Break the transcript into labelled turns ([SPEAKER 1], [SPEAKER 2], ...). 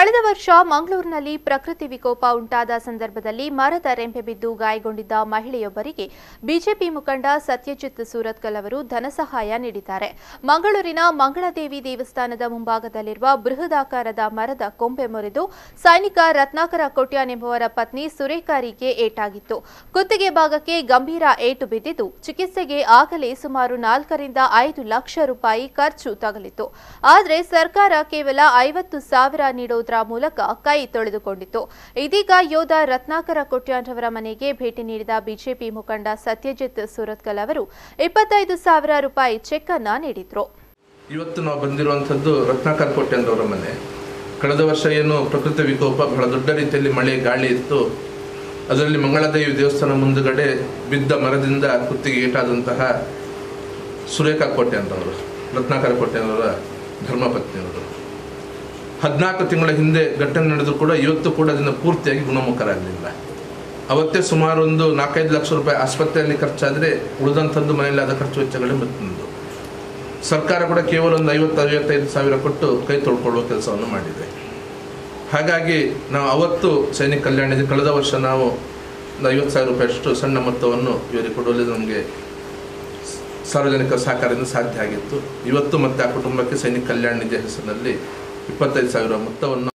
[SPEAKER 1] ಕಳೆದ ವರ್ಷ ಮಂಗಳೂರಿನಲ್ಲಿ ಪ್ರಕೃತಿ ವಿಕೋಪ ಉಂಟಾದ ಸಂದರ್ಭದಲ್ಲಿ ಮರದ ರೆಂಪೆ ಬಿದ್ದು ಗಾಯಗೊಂಡಿದ್ದ ಮಹಿಳೆಯೊಬ್ಬರಿಗೆ ಬಿಜೆಪಿ ಮುಖಂಡ ಸತ್ಯಜಿತ್ ಸೂರತ್ಕಲ್ ಅವರು ಧನಸಹಾಯ ನೀಡಿದ್ದಾರೆ ಮಂಗಳೂರಿನ ಮಂಗಳದೇವಿ ದೇವಸ್ಥಾನದ ಮುಂಭಾಗದಲ್ಲಿರುವ ಬೃಹದಾಕಾರದ ಮರದ ಕೊಂಬೆ ಮುರಿದು ಸೈನಿಕ ರತ್ನಾಕರ ಕೊಟ್ಯಾನ್ ಎಂಬುವರ ಪತ್ನಿ ಸುರೇಖಾರಿಗೆ ಏಟಾಗಿತ್ತು ಕುತ್ತಿಗೆ ಭಾಗಕ್ಕೆ ಗಂಭೀರ ಏಟು ಬಿದ್ದಿದ್ದು ಚಿಕಿತ್ಸೆಗೆ ಆಗಲೇ ಸುಮಾರು ನಾಲ್ಕರಿಂದ ಐದು ಲಕ್ಷ ರೂಪಾಯಿ ಖರ್ಚು ತಗಲಿತ್ತು ಆದರೆ ಸರ್ಕಾರ ಕೇವಲ ಐವತ್ತು ಸಾವಿರ ನೀಡುವುದರ ಮೂಲಕ ಕೈ ತೊಳೆದುಕೊಂಡಿತ್ತು ಇದೀಗ ಯೋಧ ರತ್ನಾಕರ ಕೊಟ್ಯಾನ್ರವರ ಮನೆಗೆ ಭೇಟಿ ನೀಡಿದ ಬಿಜೆಪಿ ಮುಖಂಡ ಸತ್ಯಜಿತ್ ಸುರತ್ಕಲ್ ಅವರು ಇಪ್ಪತ್ತೈದು ಸಾವಿರ ರೂಪಾಯಿ ಚೆಕ್ ಅನ್ನ ನೀಡಿದ್ರು
[SPEAKER 2] ಇವತ್ತು ನಾವು ಬಂದಿರುವಂಥದ್ದು ರತ್ನಾಕರ್ ಕೋಟ್ಯಂದ್ರವರ ಮನೆ ಕಳೆದ ವರ್ಷ ಏನು ಪ್ರಕೃತಿ ವಿಕೋಪ ಬಹಳ ದೊಡ್ಡ ರೀತಿಯಲ್ಲಿ ಮಳೆ ಗಾಳಿ ಇತ್ತು ಅದರಲ್ಲಿ ಮಂಗಳದೇವಿ ದೇವಸ್ಥಾನ ಮುಂದುಗಡೆ ಬಿದ್ದ ಮರದಿಂದ ಕುತ್ತಿಗೆ ಏಟಾದಂತಹ ಸುರೇಖಾ ಕೋಟ್ಯಂದ್ರವರು ರತ್ನಾಕರ ಕೋಟ್ಯಂದ್ರವರ ಧರ್ಮಪತ್ನಿಯವರು ಹದಿನಾಲ್ಕು ತಿಂಗಳ ಹಿಂದೆ ಘಟನೆ ನಡೆದರೂ ಕೂಡ ಇವತ್ತು ಕೂಡ ಅದನ್ನು ಪೂರ್ತಿಯಾಗಿ ಗುಣಮುಖರಾಗಲಿಲ್ಲ ಅವತ್ತೇ ಸುಮಾರು ಒಂದು ನಾಲ್ಕೈದು ಲಕ್ಷ ರೂಪಾಯಿ ಆಸ್ಪತ್ರೆಯಲ್ಲಿ ಖರ್ಚಾದರೆ ಉಳಿದಂಥದ್ದು ಮನೆಯಲ್ಲಿ ಆದ ಖರ್ಚು ವೆಚ್ಚಗಳೇ ಮತ್ತೊಂದು ಸರ್ಕಾರ ಕೂಡ ಕೇವಲ ಒಂದು ಐವತ್ತು ಐವತ್ತೈದು ಸಾವಿರ ಕೊಟ್ಟು ಕೈ ತೊಳ್ಕೊಳ್ಳುವ ಕೆಲಸವನ್ನು ಮಾಡಿದೆ ಹಾಗಾಗಿ ನಾವು ಅವತ್ತು ಸೈನಿಕ ಕಲ್ಯಾಣ ಕಳೆದ ವರ್ಷ ನಾವು ಒಂದು ಐವತ್ತು ಸಾವಿರ ರೂಪಾಯಿಯಷ್ಟು ಸಣ್ಣ ಮೊತ್ತವನ್ನು ಇವರಿಗೆ ಕೊಡುವಲ್ಲಿ ನಮಗೆ ಸಾರ್ವಜನಿಕ ಸಹಕಾರದಿಂದ ಸಾಧ್ಯ ಆಗಿತ್ತು ಇವತ್ತು ಮತ್ತೆ ಆ ಕುಟುಂಬಕ್ಕೆ ಸೈನಿಕ ಕಲ್ಯಾಣ ನಿಧಿ ಹೆಸರಿನಲ್ಲಿ ಇಪ್ಪತ್ತೈದು ಸಾವಿರ ಮೊತ್ತವನ್ನು